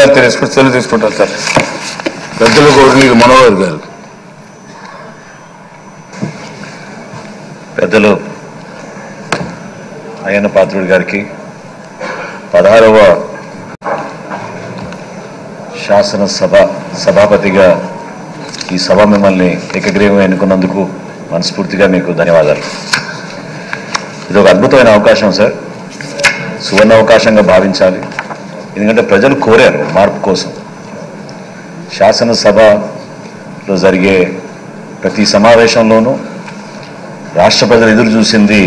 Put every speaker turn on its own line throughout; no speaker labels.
గారు తీసుకుని సెలవు తీసుకుంటారు సార్ పెద్దలు గౌరవనీయులు మనోహర్ గారు
పెద్దలు అయ్యన్న పాత్రుడి గారికి పదహారవ శాసనసభ సభాపతిగా ఈ సభ మిమ్మల్ని ఏకగ్రీవం ఎన్నుకున్నందుకు మనస్ఫూర్తిగా మీకు ధన్యవాదాలు ఇది ఒక అద్భుతమైన అవకాశం సార్ సువర్ణ అవకాశంగా భావించాలి ఎందుకంటే ప్రజలు కోరారు మార్పు కోసం శాసనసభలో జరిగే ప్రతి సమావేశంలోనూ రాష్ట్ర ప్రజలు ఎదురు చూసింది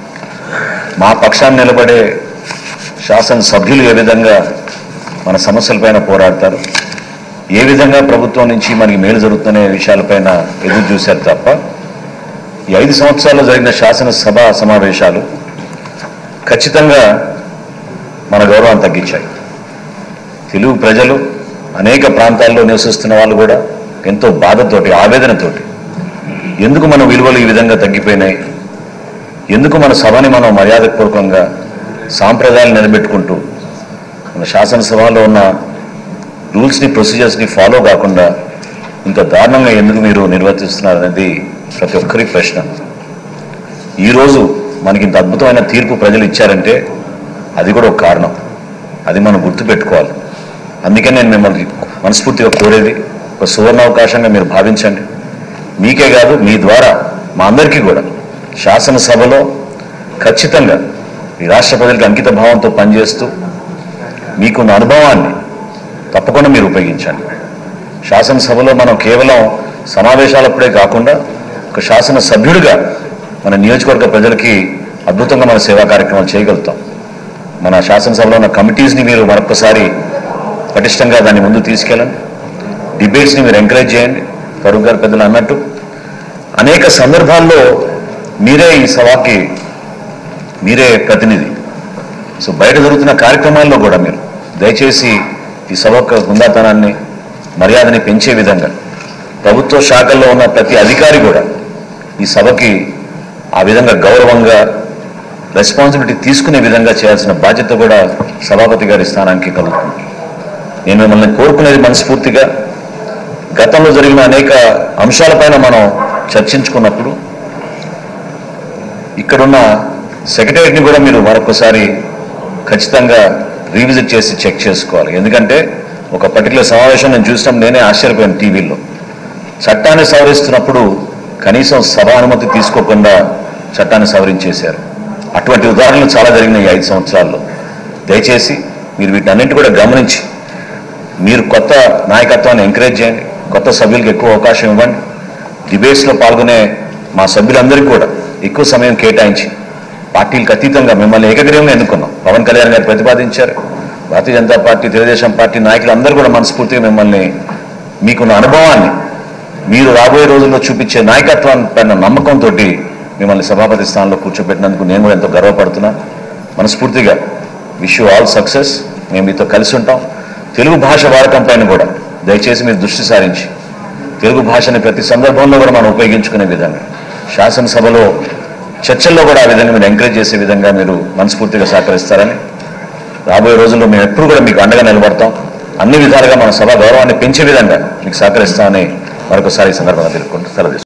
మా పక్షాన్ని నిలబడే శాసనసభ్యులు ఏ విధంగా మన సమస్యలపైన పోరాడతారు ఏ విధంగా ప్రభుత్వం నుంచి మనకి మేలు జరుగుతున్న విషయాలపైన ఎదురు చూశారు తప్ప ఈ ఐదు సంవత్సరాల్లో జరిగిన శాసనసభ సమావేశాలు ఖచ్చితంగా మన గౌరవాన్ని తగ్గించాయి తెలుగు ప్రజలు అనేక ప్రాంతాల్లో నివసిస్తున్న వాళ్ళు కూడా ఎంతో బాధతోటి ఆవేదనతోటి ఎందుకు మన విలువలు ఈ విధంగా తగ్గిపోయినాయి ఎందుకు మన సభని మనం మర్యాదపూర్వకంగా సాంప్రదాయాలు నిలబెట్టుకుంటూ మన శాసనసభలో ఉన్న రూల్స్ని ప్రొసీజర్స్ని ఫాలో కాకుండా ఇంత దారుణంగా ఎందుకు మీరు నిర్వర్తిస్తున్నారు అనేది ప్రతి ఒక్కరి ప్రశ్న ఈరోజు మనకి ఇంత అద్భుతమైన తీర్పు ప్రజలు ఇచ్చారంటే అది కూడా ఒక కారణం అది మనం గుర్తుపెట్టుకోవాలి అందుకే నేను మిమ్మల్ని మనస్ఫూర్తిగా కోరేది ఒక సువర్ణ అవకాశంగా మీరు భావించండి మీకే కాదు మీ ద్వారా మా అందరికీ కూడా శాసనసభలో ఖచ్చితంగా ఈ రాష్ట్ర ప్రజలకు అంకిత భావంతో పనిచేస్తూ మీకున్న అనుభవాన్ని తప్పకుండా మీరు ఉపయోగించండి శాసనసభలో మనం కేవలం సమావేశాలప్పుడే కాకుండా ఒక శాసన సభ్యుడిగా మన నియోజకవర్గ ప్రజలకి అద్భుతంగా మన సేవా కార్యక్రమాలు చేయగలుగుతాం మన శాసనసభలో ఉన్న కమిటీస్ని మీరు మరొకసారి పటిష్టంగా దాన్ని ముందు తీసుకెళ్ళండి డిబేట్స్ని మీరు ఎంకరేజ్ చేయండి ఫరూక్ గారు పెద్దలు అన్నట్టు అనేక సందర్భాల్లో మీరే ఈ సభకి మీరే ప్రతినిధి సో బయట జరుగుతున్న కార్యక్రమాల్లో కూడా మీరు దయచేసి ఈ సభ యొక్క హుందాతనాన్ని మర్యాదని పెంచే విధంగా ప్రభుత్వ శాఖల్లో ఉన్న ప్రతి అధికారి కూడా ఈ సభకి ఆ విధంగా గౌరవంగా రెస్పాన్సిబిలిటీ తీసుకునే విధంగా చేయాల్సిన బాధ్యత కూడా సభాపతి గారి స్థానానికి కలుగుతుంది నేను మిమ్మల్ని కోరుకునేది మనస్ఫూర్తిగా గతంలో జరిగిన అనేక అంశాలపైన మనం చర్చించుకున్నప్పుడు ఇక్కడున్న సెక్రటరీని కూడా మీరు మరొకసారి ఖచ్చితంగా రీవిజిట్ చేసి చెక్ చేసుకోవాలి ఎందుకంటే ఒక పర్టికులర్ సమావేశం నేను చూసినాం నేనే ఆశ్చర్యపోయాను టీవీలో చట్టాన్ని సవరిస్తున్నప్పుడు కనీసం సభ అనుమతి తీసుకోకుండా చట్టాన్ని సవరించేశారు అటువంటి ఉదాహరణలు చాలా జరిగినాయి ఈ ఐదు సంవత్సరాల్లో దయచేసి మీరు వీటన్నింటి కూడా గమనించి మీరు కొత్త నాయకత్వాన్ని ఎంకరేజ్ చేయండి కొత్త సభ్యులకు ఎక్కువ అవకాశం ఇవ్వండి డిబేట్స్లో పాల్గొనే మా సభ్యులందరికీ కూడా ఎక్కువ సమయం కేటాయించి పార్టీలకు అతీతంగా మిమ్మల్ని ఏకగ్రీవంగా ఎన్నుకున్నాం పవన్ కళ్యాణ్ గారు ప్రతిపాదించారు భారతీయ జనతా పార్టీ తెలుగుదేశం పార్టీ నాయకులు అందరూ కూడా మనస్ఫూర్తిగా మిమ్మల్ని మీకున్న అనుభవాన్ని మీరు రాబోయే రోజుల్లో చూపించే నాయకత్వాన్ని పైన నమ్మకంతో మిమ్మల్ని సభాపతి స్థానంలో కూర్చోబెట్టినందుకు నేను కూడా ఎంతో గర్వపడుతున్నాను మనస్ఫూర్తిగా విష్ యూ ఆల్ సక్సెస్ మేము మీతో కలిసి ఉంటాం తెలుగు భాష వాడకం పైన కూడా దయచేసి మీరు దృష్టి సారించి తెలుగు భాషని ప్రతి సందర్భంలో కూడా మనం ఉపయోగించుకునే విధంగా శాసనసభలో చర్చల్లో కూడా ఆ విధంగా మీరు ఎంకరేజ్ చేసే విధంగా మీరు మనస్ఫూర్తిగా సహకరిస్తారని రాబోయే రోజుల్లో మేము ఎప్పుడు కూడా మీకు అండగా నిలబడతాం అన్ని విధాలుగా మన సభ గౌరవాన్ని పెంచే విధంగా మీకు సహకరిస్తామని మరొకసారి ఈ సందర్భంగా తెలుపుకుంటూ సెలవు తీసుకుంటాం.